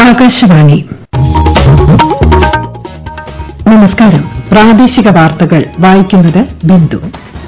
ആകാശവാണി നമസ്കാരം പ്രാദേശിക വാർത്തകൾ വായിക്കുന്നത് ബിന്ദു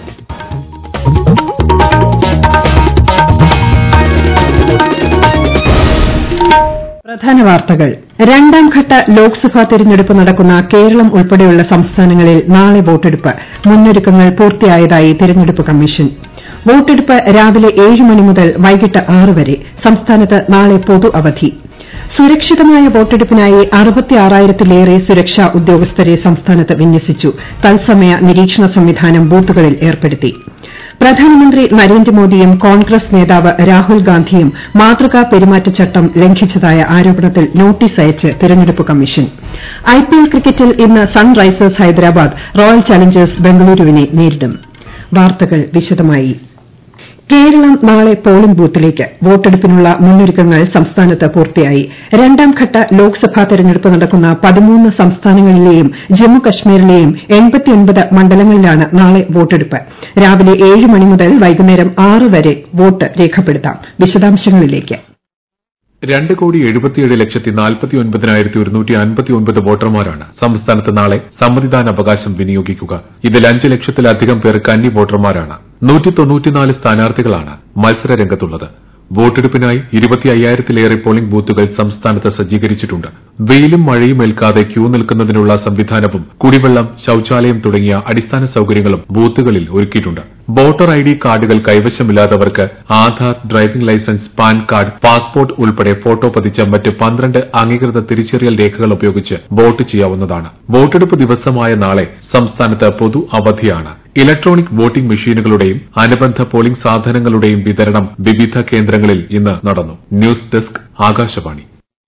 പ്രധാന വാർത്തകൾ രണ്ടാം ഘട്ട ലോക്സഭാ തെരഞ്ഞെടുപ്പ് നടക്കുന്ന കേരളം ഉൾപ്പെടെയുള്ള സംസ്ഥാനങ്ങളിൽ നാളെ വോട്ടെടുപ്പ് മുന്നൊരുക്കങ്ങൾ പൂർത്തിയായതായി തെരഞ്ഞെടുപ്പ് കമ്മീഷൻ വോട്ടെടുപ്പ് രാവിലെ ഏഴ് മണി മുതൽ വൈകിട്ട് ആറ് വരെ സംസ്ഥാനത്ത് നാളെ പൊതു അവധി സുരക്ഷിതമായ വോട്ടെടുപ്പിനായി അറുപത്തിയാറായിരത്തിലേറെ സുരക്ഷാ ഉദ്യോഗസ്ഥരെ സംസ്ഥാനത്ത് വിന്യസിച്ചു തത്സമയ നിരീക്ഷണ സംവിധാനം ബൂത്തുകളിൽ ഏർപ്പെടുത്തി പ്രധാനമന്ത്രി നരേന്ദ്രമോദിയും കോൺഗ്രസ് നേതാവ് രാഹുൽ ഗാന്ധിയും മാതൃകാ പെരുമാറ്റച്ചട്ടം ലംഘിച്ചതായ ആരോപണത്തിൽ നോട്ടീസ് അയച്ച് തെരഞ്ഞെടുപ്പ് കമ്മീഷൻ ഐപിഎൽ ക്രിക്കറ്റിൽ ഇന്ന് സൺറൈസേഴ്സ് ഹൈദരാബാദ് റോയൽ ചലഞ്ചേഴ്സ് ബംഗളൂരുവിനെ നേരിടും വാർത്തകൾ വിശദമായി കേരളം നാളെ പോളിംഗ് ബൂത്തിലേക്ക് വോട്ടെടുപ്പിനുള്ള മുന്നൊരുക്കങ്ങൾ സംസ്ഥാനത്ത് പൂർത്തിയായി രണ്ടാം ഘട്ട ലോക്സഭാ തെരഞ്ഞെടുപ്പ് നടക്കുന്ന പതിമൂന്ന് സംസ്ഥാനങ്ങളിലെയും ജമ്മു കശ്മീരിലെയും മണ്ഡലങ്ങളിലാണ് നാളെ വോട്ടെടുപ്പ് രാവിലെ ഏഴ് മണി മുതൽ വൈകുന്നേരം ആറ് വരെ വോട്ട് രേഖപ്പെടുത്താം വിശദാംശങ്ങളിലേക്ക് രണ്ട് കോടി എഴുപത്തിയേഴ് ലക്ഷത്തി നാൽപ്പത്തി ഒൻപതിനായിരത്തി ഒരുന്നൂറ്റി അൻപത്തി ഒൻപത് വോട്ടർമാരാണ് സംസ്ഥാനത്ത് നാളെ സമ്മതിദാനാവകാശം വിനിയോഗിക്കുക ഇതിൽ അഞ്ച് ലക്ഷത്തിലധികം പേർ കന്നി വോട്ടർമാരാണ് നൂറ്റി തൊണ്ണൂറ്റിനാല് സ്ഥാനാർത്ഥികളാണ് മത്സര രംഗത്തുള്ളത് വോട്ടെടുപ്പിനായി ഇരുപത്തി അയ്യായിരത്തിലേറെ പോളിംഗ് ബൂത്തുകൾ സംസ്ഥാനത്ത് സജ്ജീകരിച്ചിട്ടുണ്ട് വെയിലും മഴയും ഏൽക്കാതെ ക്യൂ നിൽക്കുന്നതിനുള്ള സംവിധാനവും കുടിവെള്ളം ശൌചാലയം തുടങ്ങിയ അടിസ്ഥാന സൌകര്യങ്ങളും ബൂത്തുകളിൽ ഒരുക്കിയിട്ടുണ്ട് വോട്ടർ ഐ ഡി കാർഡുകൾ കൈവശമില്ലാത്തവർക്ക് Aadhaar driving licence PAN card passport ഉൾപ്പെടെ ഫോട്ടോ പതിച്ച മറ്റ് പന്ത്രണ്ട് അംഗീകൃത തിരിച്ചറിയൽ രേഖകൾ ഉപയോഗിച്ച് വോട്ട് ചെയ്യാവുന്നതാണ് വോട്ടെടുപ്പ് ദിവസമായ നാളെ സംസ്ഥാനത്ത് പൊതു അവധിയാണ് ഇലക്ട്രോണിക് വോട്ടിംഗ് മെഷീനുകളുടെയും അനുബന്ധ പോളിംഗ് സാധനങ്ങളുടെയും വിതരണം വിവിധ കേന്ദ്രങ്ങളിൽ ഇന്ന് നടന്നു ന്യൂസ് ഡെസ്ക് ആകാശവാണി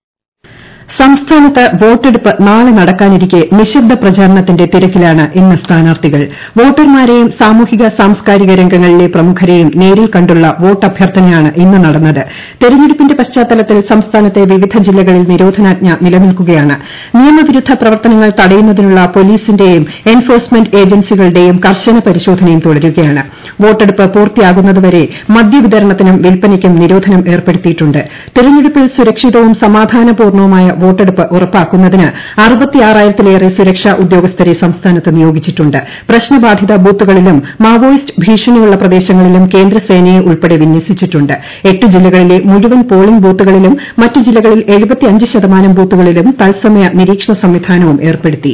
സംസ്ഥാനത്ത് വോട്ടെടുപ്പ് നാളെ നടക്കാനിരിക്കെ നിശബ്ദ പ്രചാരണത്തിന്റെ തിരക്കിലാണ് ഇന്ന് സ്ഥാനാർത്ഥികൾ വോട്ടർമാരെയും സാമൂഹിക സാംസ്കാരിക രംഗങ്ങളിലെ പ്രമുഖരെയും നേരിൽ കണ്ടുള്ള വോട്ടഭ്യർത്ഥനയാണ് ഇന്ന് നടന്നത് തെരഞ്ഞെടുപ്പിന്റെ പശ്ചാത്തലത്തിൽ സംസ്ഥാനത്തെ വിവിധ ജില്ലകളിൽ നിരോധനാജ്ഞ നിലനിൽക്കുകയാണ് നിയമവിരുദ്ധ പ്രവർത്തനങ്ങൾ തടയുന്നതിനുള്ള പോലീസിന്റെയും എൻഫോഴ്സ്മെന്റ് ഏജൻസികളുടെയും കർശന പരിശോധനയും തുടരുകയാണ് വോട്ടെടുപ്പ് പൂർത്തിയാകുന്നതുവരെ മദ്യവിതരണത്തിനും വിൽപ്പനയ്ക്കും നിരോധനം ഏർപ്പെടുത്തിയിട്ടുണ്ട് തെരഞ്ഞെടുപ്പിൽ സുരക്ഷിതവും സമാധാനപൂർണവുമായ വോട്ടെടുപ്പ് ഉറപ്പാക്കുന്നതിന് അറുപത്തിയാറായിരത്തിലേറെ സുരക്ഷാ ഉദ്യോഗസ്ഥരെ സംസ്ഥാനത്ത് നിയോഗിച്ചിട്ടുണ്ട് പ്രശ്നബാധിത ബൂത്തുകളിലും മാവോയിസ്റ്റ് ഭീഷണിയുള്ള പ്രദേശങ്ങളിലും കേന്ദ്രസേനയെ ഉൾപ്പെടെ വിന്യസിച്ചിട്ടുണ്ട് എട്ട് ജില്ലകളിലെ മുഴുവൻ പോളിംഗ് ബൂത്തുകളിലും മറ്റ് ജില്ലകളിൽ ശതമാനം ബൂത്തുകളിലും തത്സമയ നിരീക്ഷണ സംവിധാനവും ഏർപ്പെടുത്തി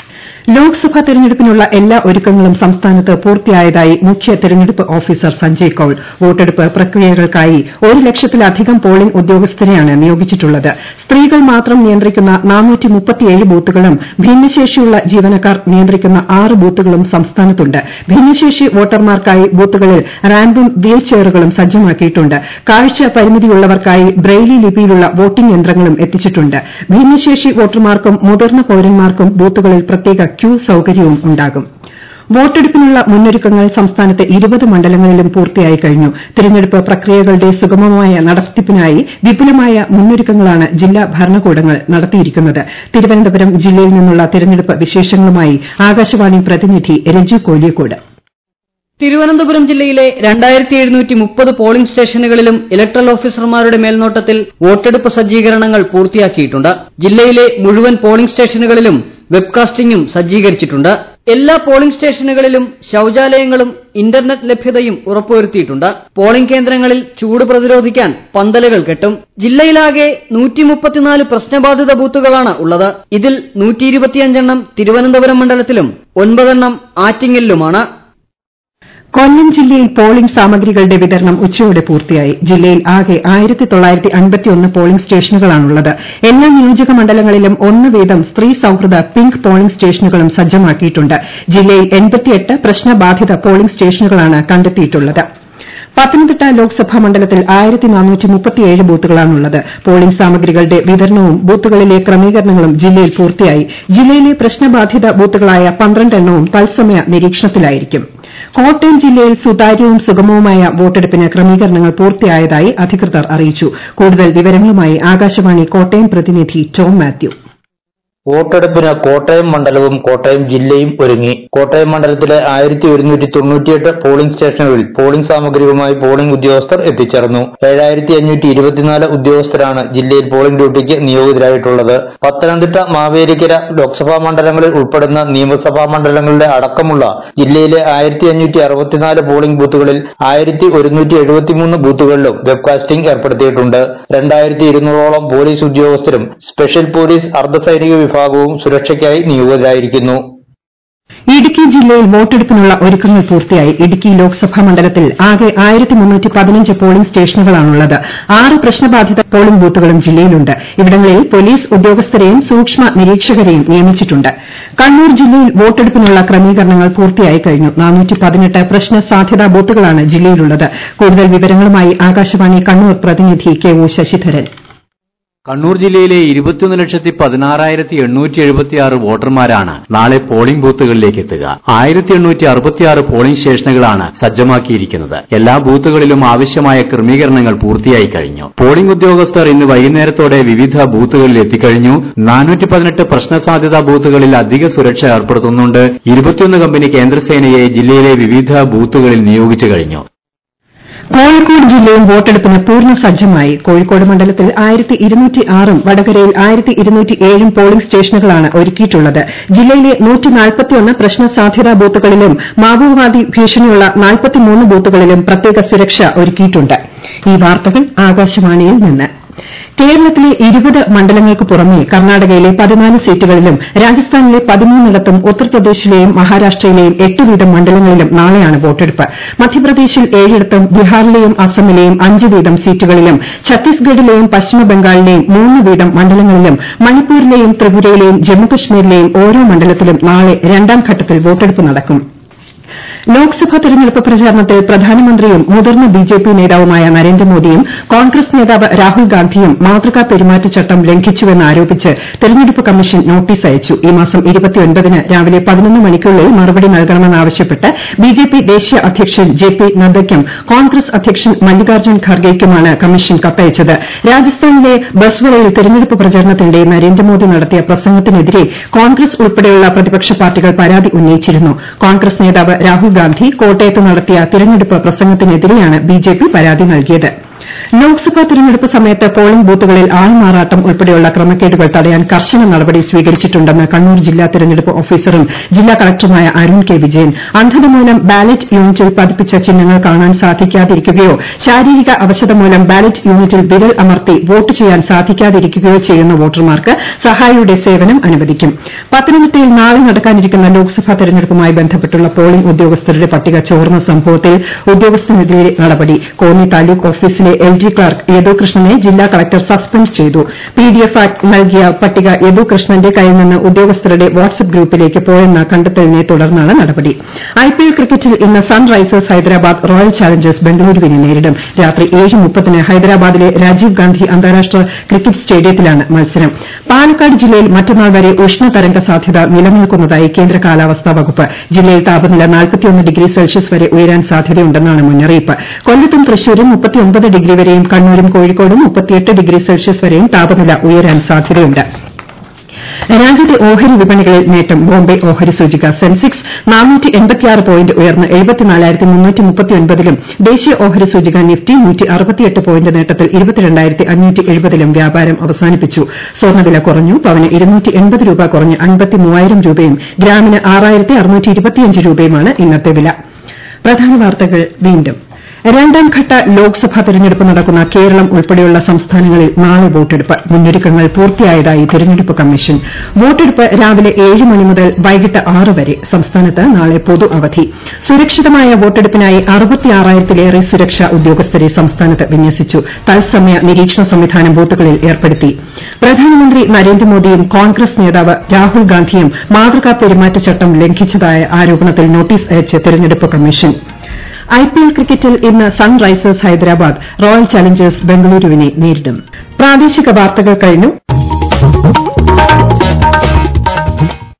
ലോക്സഭാ തെരഞ്ഞെടുപ്പിനുള്ള എല്ലാ ഒരുക്കങ്ങളും സംസ്ഥാനത്ത് പൂർത്തിയായതായി മുഖ്യ തെരഞ്ഞെടുപ്പ് ഓഫീസർ സഞ്ജയ് കൌൾ വോട്ടെടുപ്പ് പ്രക്രിയകൾക്കായി ഒരു ലക്ഷത്തിലധികം പോളിംഗ് ഉദ്യോഗസ്ഥരെയാണ് നിയോഗിച്ചിട്ടുള്ളത് സ്ത്രീകൾ മാത്രം നിയന്ത്രിക്കുന്ന ബൂത്തുകളും ഭിന്നശേഷിയുള്ള ജീവനക്കാർ നിയന്ത്രിക്കുന്ന ആറ് ബൂത്തുകളും സംസ്ഥാനത്തുണ്ട് ഭിന്നശേഷി വോട്ടർമാർക്കായി ബൂത്തുകളിൽ റാമ്പും വീൽ ചെയറുകളും സജ്ജമാക്കിയിട്ടുണ്ട് കാഴ്ച പരിമിതിയുള്ളവർക്കായി ബ്രെയിലി ലിപിയിലുള്ള വോട്ടിംഗ് യന്ത്രങ്ങളും എത്തിച്ചിട്ടുണ്ട് ഭിന്നശേഷി വോട്ടർമാർക്കും മുതിർന്ന പൌരന്മാർക്കും ബൂത്തുകളിൽ പ്രത്യേക ക്യൂ സൌകര്യവും ഉണ്ടാകും വോട്ടെടുപ്പിനുള്ള മുന്നൊരുക്കങ്ങൾ സംസ്ഥാനത്തെ ഇരുപത് മണ്ഡലങ്ങളിലും പൂർത്തിയായി കഴിഞ്ഞു തെരഞ്ഞെടുപ്പ് പ്രക്രിയകളുടെ സുഗമമായ നടത്തിപ്പിനായി വിപുലമായ മുന്നൊരുക്കങ്ങളാണ് ജില്ലാ ഭരണകൂടങ്ങൾ നടത്തിയിരിക്കുന്നത് തിരുവനന്തപുരം ജില്ലയിൽ നിന്നുള്ള തെരഞ്ഞെടുപ്പ് വിശേഷങ്ങളുമായി ആകാശവാണി പ്രതിനിധി രജു കോലിയക്കോട് തിരുവനന്തപുരം ജില്ലയിലെ രണ്ടായിരത്തി എഴുന്നൂറ്റി മുപ്പത് പോളിംഗ് സ്റ്റേഷനുകളിലും ഇലക്ട്രൽ ഓഫീസർമാരുടെ മേൽനോട്ടത്തിൽ വോട്ടെടുപ്പ് സജ്ജീകരണങ്ങൾ പൂർത്തിയാക്കിയിട്ടുണ്ട് ജില്ലയിലെ മുഴുവൻ പോളിംഗ് സ്റ്റേഷനുകളിലും വെബ്കാസ്റ്റിംഗും സജ്ജീകരിച്ചിട്ടുണ്ട് എല്ലാ പോളിംഗ് സ്റ്റേഷനുകളിലും ശൌചാലയങ്ങളും ഇന്റർനെറ്റ് ലഭ്യതയും ഉറപ്പുവരുത്തിയിട്ടുണ്ട് പോളിംഗ് കേന്ദ്രങ്ങളിൽ ചൂട് പ്രതിരോധിക്കാൻ പന്തലുകൾ കെട്ടും ജില്ലയിലാകെ നൂറ്റിമുപ്പത്തിനാല് പ്രശ്നബാധിത ബൂത്തുകളാണ് ഉള്ളത് ഇതിൽ നൂറ്റിയിരുപത്തിയഞ്ചെണ്ണം തിരുവനന്തപുരം മണ്ഡലത്തിലും ഒൻപതെണ്ണം ആറ്റിങ്ങലിലുമാണ് കൊല്ലം ജില്ലയിൽ പോളിംഗ് സാമഗ്രികളുടെ വിതരണം ഉച്ചയോടെ പൂർത്തിയായി ജില്ലയിൽ ആകെ പോളിംഗ് സ്റ്റേഷനുകളാണുള്ളത് എല്ലാ നിയോജക മണ്ഡലങ്ങളിലും ഒന്ന് വീതം സ്ത്രീ സൌഹൃദ പിങ്ക് പോളിംഗ് സ്റ്റേഷനുകളും സജ്ജമാക്കിയിട്ടുണ്ട് ജില്ലയിൽ പ്രശ്നബാധിത പോളിംഗ് സ്റ്റേഷനുകളാണ് കണ്ടെത്തിയിട്ടുള്ളത് പത്തനംതിട്ട ലോക്സഭാ മണ്ഡലത്തിൽ ബൂത്തുകളാണുള്ളത് പോളിംഗ് സാമഗ്രികളുടെ വിതരണവും ബൂത്തുകളിലെ ക്രമീകരണങ്ങളും ജില്ലയിൽ പൂർത്തിയായി ജില്ലയിലെ പ്രശ്നബാധിത ബൂത്തുകളായ പന്ത്രണ്ടെണ്ണവും തത്സമയ നിരീക്ഷണത്തിലായിരിക്കും കോട്ടയം ജില്ലയിൽ സുതാര്യവും സുഗമവുമായ വോട്ടെടുപ്പിന് ക്രമീകരണങ്ങൾ പൂർത്തിയായതായി അധികൃതർ അറിയിച്ചു കൂടുതൽ വിവരങ്ങളുമായി ആകാശവാണി കോട്ടയം പ്രതിനിധി ടോം മാത്യു വോട്ടെടുപ്പിന് കോട്ടയം മണ്ഡലവും കോട്ടയം ജില്ലയും ഒരുങ്ങി കോട്ടയം മണ്ഡലത്തിലെ ആയിരത്തി ഒരുന്നൂറ്റി തൊണ്ണൂറ്റിയെട്ട് പോളിംഗ് സ്റ്റേഷനുകളിൽ പോളിംഗ് സാമഗ്രിയുമായി പോളിംഗ് ഉദ്യോഗസ്ഥർ എത്തിച്ചേർന്നു ഏഴായിരത്തി അഞ്ഞൂറ്റി ഇരുപത്തിനാല് ഉദ്യോഗസ്ഥരാണ് ജില്ലയിൽ പോളിംഗ് ഡ്യൂട്ടിക്ക് നിയോഗിതരായിട്ടുള്ളത് പത്തനംതിട്ട മാവേലിക്കര ലോക്സഭാ മണ്ഡലങ്ങളിൽ ഉൾപ്പെടുന്ന നിയമസഭാ മണ്ഡലങ്ങളുടെ അടക്കമുള്ള ജില്ലയിലെ ആയിരത്തി അഞ്ഞൂറ്റി അറുപത്തിനാല് പോളിംഗ് ബൂത്തുകളിൽ ആയിരത്തി ഒരുന്നൂറ്റി എഴുപത്തിമൂന്ന് ബൂത്തുകളിലും വെബ്കാസ്റ്റിംഗ് ഏർപ്പെടുത്തിയിട്ടുണ്ട് രണ്ടായിരത്തി ഇരുന്നൂറോളം പോലീസ് ഉദ്യോഗസ്ഥരും സ്പെഷ്യൽ പോലീസ് അർദ്ധസൈനിക വിഭാഗവും സുരക്ഷയ്ക്കായി നിയോഗിതരായിരിക്കുന്നു ഇടുക്കി ജില്ലയിൽ വോട്ടെടുപ്പിനുള്ള ഒരുക്കങ്ങൾ പൂർത്തിയായി ഇടുക്കി ലോക്സഭാ മണ്ഡലത്തിൽ ആകെ ആയിരത്തി മുന്നൂറ്റി പതിനഞ്ച് പോളിംഗ് സ്റ്റേഷനുകളാണുള്ളത് ആറ് പ്രശ്നബാധിത പോളിംഗ് ബൂത്തുകളും ജില്ലയിലുണ്ട് ഇവിടങ്ങളിൽ പോലീസ് ഉദ്യോഗസ്ഥരെയും സൂക്ഷ്മ നിരീക്ഷകരെയും നിയമിച്ചിട്ടുണ്ട് കണ്ണൂർ ജില്ലയിൽ വോട്ടെടുപ്പിനുള്ള ക്രമീകരണങ്ങൾ പൂർത്തിയായി കഴിഞ്ഞു പ്രശ്ന സാധ്യതാ ബൂത്തുകളാണ് ജില്ലയിലുള്ളത് കൂടുതൽ വിവരങ്ങളുമായി ആകാശവാണി കണ്ണൂർ പ്രതിനിധി കെ ഒ ശശിധരൻ കണ്ണൂർ ജില്ലയിലെ ഇരുപത്തിയൊന്ന് ലക്ഷത്തി പതിനാറായിരത്തി എണ്ണൂറ്റി എഴുപത്തിയാറ് വോട്ടർമാരാണ് നാളെ പോളിംഗ് ബൂത്തുകളിലേക്ക് എത്തുക ആയിരത്തി എണ്ണൂറ്റി അറുപത്തിയാറ് പോളിംഗ് സ്റ്റേഷനുകളാണ് സജ്ജമാക്കിയിരിക്കുന്നത് എല്ലാ ബൂത്തുകളിലും ആവശ്യമായ ക്രമീകരണങ്ങൾ പൂർത്തിയായി കഴിഞ്ഞു പോളിംഗ് ഉദ്യോഗസ്ഥർ ഇന്ന് വൈകുന്നേരത്തോടെ വിവിധ ബൂത്തുകളിൽ എത്തിക്കഴിഞ്ഞു നാനൂറ്റി പതിനെട്ട് പ്രശ്നസാധ്യതാ ബൂത്തുകളിൽ അധിക സുരക്ഷ ഏർപ്പെടുത്തുന്നുണ്ട് ഇരുപത്തിയൊന്ന് കമ്പനി കേന്ദ്രസേനയെ ജില്ലയിലെ വിവിധ ബൂത്തുകളിൽ നിയോഗിച്ചു കഴിഞ്ഞു കോഴിക്കോട് ജില്ലയിൽ വോട്ടെടുപ്പിന് പൂർണ്ണ സജ്ജമായി കോഴിക്കോട് മണ്ഡലത്തിൽ ആയിരത്തി ഇരുന്നൂറ്റി ആറും വടകരയിൽ ആയിരത്തി ഇരുന്നൂറ്റി ഏഴും പോളിംഗ് സ്റ്റേഷനുകളാണ് ഒരുക്കിയിട്ടുള്ളത് ജില്ലയിലെ നൂറ്റി നാൽപ്പത്തിയൊന്ന് പ്രശ്ന സാധ്യതാ ബൂത്തുകളിലും മാവോവാദി ഭീഷണിയുള്ള നാൽപ്പത്തിമൂന്ന് ബൂത്തുകളിലും പ്രത്യേക സുരക്ഷ ഒരുക്കിയിട്ടുണ്ട് ഈ വാർത്തകൾ ആകാശവാണിയിൽ നിന്ന് കേരളത്തിലെ ഇരുപത് മണ്ഡലങ്ങൾക്ക് പുറമെ കർണാടകയിലെ പതിനാല് സീറ്റുകളിലും രാജസ്ഥാനിലെ പതിമൂന്നിടത്തും ഉത്തർപ്രദേശിലെയും മഹാരാഷ്ട്രയിലെയും എട്ട് വീതം മണ്ഡലങ്ങളിലും നാളെയാണ് വോട്ടെടുപ്പ് മധ്യപ്രദേശിൽ ഏഴിടത്തും ബീഹാറിലെയും അസമിലെയും അഞ്ച് വീതം സീറ്റുകളിലും ഛത്തീസ്ഗഡിലെയും പശ്ചിമബംഗാളിലെയും മൂന്ന് വീതം മണ്ഡലങ്ങളിലും മണിപ്പൂരിലെയും ത്രിപുരയിലെയും ജമ്മുകശ്മീരിലെയും ഓരോ മണ്ഡലത്തിലും നാളെ രണ്ടാം ഘട്ടത്തിൽ വോട്ടെടുപ്പ് നടക്കും ലോക്സഭാ തെരഞ്ഞെടുപ്പ് പ്രചാരണത്തിൽ പ്രധാനമന്ത്രിയും മുതിർന്ന ബിജെപി നേതാവുമായ നരേന്ദ്രമോദിയും കോൺഗ്രസ് നേതാവ് രാഹുൽ ഗാന്ധിയും മാതൃകാ പെരുമാറ്റച്ചട്ടം ലംഘിച്ചുവെന്ന് ആരോപിച്ച് തെരഞ്ഞെടുപ്പ് കമ്മീഷൻ നോട്ടീസ് അയച്ചു ഈ മാസം ന് രാവിലെ പതിനൊന്ന് മണിക്കുള്ളിൽ മറുപടി നൽകണമെന്നാവശ്യപ്പെട്ട് ബിജെപി ദേശീയ അധ്യക്ഷൻ ജെ പി നദ്ദയ്ക്കും കോൺഗ്രസ് അധ്യക്ഷൻ മല്ലികാർജ്ജുൻ ഖർഗെയ്ക്കുമാണ് കമ്മീഷൻ കത്തയച്ചത് രാജസ്ഥാനിലെ ബസ്വളയിൽ തെരഞ്ഞെടുപ്പ് പ്രചാരണത്തിനിടെ നരേന്ദ്രമോദി നടത്തിയ പ്രസംഗത്തിനെതിരെ കോൺഗ്രസ് ഉൾപ്പെടെയുള്ള പ്രതിപക്ഷ പാർട്ടികൾ പരാതി ഉന്നയിച്ചിരുന്നു കോൺഗ്രസ് നേതാവ് രാഹുൽ ഗാന്ധി കോട്ടയത്ത് നടത്തിയ തിരഞ്ഞെടുപ്പ് പ്രസംഗത്തിനെതിരെയാണ് ബിജെപി പരാതി നൽകിയത് ലോക്സഭാ തെരഞ്ഞെടുപ്പ് സമയത്ത് പോളിംഗ് ബൂത്തുകളിൽ ആൾമാറാട്ടം ഉൾപ്പെടെയുള്ള ക്രമക്കേടുകൾ തടയാൻ കർശന നടപടി സ്വീകരിച്ചിട്ടുണ്ടെന്ന് കണ്ണൂർ ജില്ലാ തെരഞ്ഞെടുപ്പ് ഓഫീസറും ജില്ലാ കളക്ടറുമായ അരുൺ കെ വിജയൻ അന്ധത മൂലം ബാലറ്റ് യൂണിറ്റിൽ പതിപ്പിച്ച ചിഹ്നങ്ങൾ കാണാൻ സാധിക്കാതിരിക്കുകയോ ശാരീരിക അവശത മൂലം ബാലറ്റ് യൂണിറ്റിൽ വിരൽ അമർത്തി വോട്ട് ചെയ്യാൻ സാധിക്കാതിരിക്കുകയോ ചെയ്യുന്ന വോട്ടർമാർക്ക് സഹായിയുടെ സേവനം അനുവദിക്കും പത്തനംതിട്ടയിൽ നാളെ നടക്കാനിരിക്കുന്ന ലോക്സഭാ തെരഞ്ഞെടുപ്പുമായി ബന്ധപ്പെട്ടുള്ള പോളിംഗ് ഉദ്യോഗസ്ഥരുടെ പട്ടിക ചോർന്ന സംഭവത്തിൽ ഉദ്യോഗസ്ഥനെതിരെ നടപടി കോന്നി താലൂക്ക് ഓഫീസിലെ എൽ ജി ക്ലർക്ക് യദു കൃഷ്ണനെ ജില്ലാ കളക്ടർ സസ്പെൻഡ് ചെയ്തു പി ഡി എഫ് നൽകിയ പട്ടിക യദു കൃഷ്ണന്റെ കയ്യിൽ നിന്ന് ഉദ്യോഗസ്ഥരുടെ വാട്സ്ആപ്പ് ഗ്രൂപ്പിലേക്ക് പോയെന്ന കണ്ടെത്തലിനെ തുടർന്നാണ് നടപടി ഐപിഎൽ ക്രിക്കറ്റിൽ ഇന്ന് സൺറൈസേഴ്സ് ഹൈദരാബാദ് റോയൽ ചാലഞ്ചേഴ്സ് ബംഗളൂരുവിനെ നേരിടും രാത്രി ഏഴ് മുപ്പതിന് ഹൈദരാബാദിലെ രാജീവ് ഗാന്ധി അന്താരാഷ്ട്ര ക്രിക്കറ്റ് സ്റ്റേഡിയത്തിലാണ് മത്സരം പാലക്കാട് ജില്ലയിൽ മറ്റന്നാൾ വരെ ഉഷ്ണതരംഗ സാധ്യത നിലനിൽക്കുന്നതായി കേന്ദ്ര കാലാവസ്ഥാ വകുപ്പ് ജില്ലയിൽ താപനില ഡിഗ്രി സെൽഷ്യസ് വരെ ഉയരാൻ സാധ്യതയുണ്ടെന്നാണ് മുന്നറിയിപ്പ് കൊല്ലത്തും തൃശൂരും ഡിഗ്രി വരെയും കണ്ണൂരും കോഴിക്കോടും ഡിഗ്രി സെൽഷ്യസ് വരെയും താപനില ഉയരാൻ സാധ്യതയുണ്ട് രാജ്യത്തെ ഓഹരി വിപണികളിൽ നേട്ടം ബോംബെ ഓഹരി സൂചിക സെൻസെക്സ് പോയിന്റ് ഉയർന്ന് ലും ദേശീയ ഓഹരി സൂചിക നിഫ്റ്റി പോയിന്റ് നേട്ടത്തിൽ ലും വ്യാപാരം അവസാനിപ്പിച്ചു സ്വർണ്ണവില കുറഞ്ഞു പവന് രൂപ കുറഞ്ഞ് രൂപയും ഗ്രാമിന് രൂപയുമാണ് ഇന്നത്തെ വില പ്രധാന വാർത്തകൾ വീണ്ടും രണ്ടാംഘട്ട ലോക്സഭാ തെരഞ്ഞെടുപ്പ് നടക്കുന്ന കേരളം ഉൾപ്പെടെയുള്ള സംസ്ഥാനങ്ങളിൽ നാളെ വോട്ടെടുപ്പ് മുന്നൊരുക്കങ്ങൾ പൂർത്തിയായതായി തെരഞ്ഞെടുപ്പ് കമ്മീഷൻ വോട്ടെടുപ്പ് രാവിലെ ഏഴ് മണി മുതൽ വൈകിട്ട് ആറ് വരെ സംസ്ഥാനത്ത് നാളെ പൊതു അവധി സുരക്ഷിതമായ വോട്ടെടുപ്പിനായി അറുപത്തിയാറായിരത്തിലേറെ സുരക്ഷാ ഉദ്യോഗസ്ഥരെ സംസ്ഥാനത്ത് വിന്യസിച്ചു തത്സമയ നിരീക്ഷണ സംവിധാനം ബൂത്തുകളിൽ ഏർപ്പെടുത്തി പ്രധാനമന്ത്രി നരേന്ദ്രമോദിയും കോൺഗ്രസ് നേതാവ് രാഹുൽ ഗാന്ധിയും മാതൃകാ പെരുമാറ്റച്ചട്ടം ലംഘിച്ചതായ ആരോപണത്തിൽ നോട്ടീസ് അയച്ച് തെരഞ്ഞെടുപ്പ് കമ്മീഷൻ ഐപിഎൽ ക്രിക്കറ്റിൽ ഇന്ന് സൺറൈസേഴ്സ് ഹൈദരാബാദ് റോയൽ ചാലഞ്ചേഴ്സ് ബംഗളൂരുവിനെ നേരിടും പ്രാദേശിക വാർത്തകൾ കഴിഞ്ഞു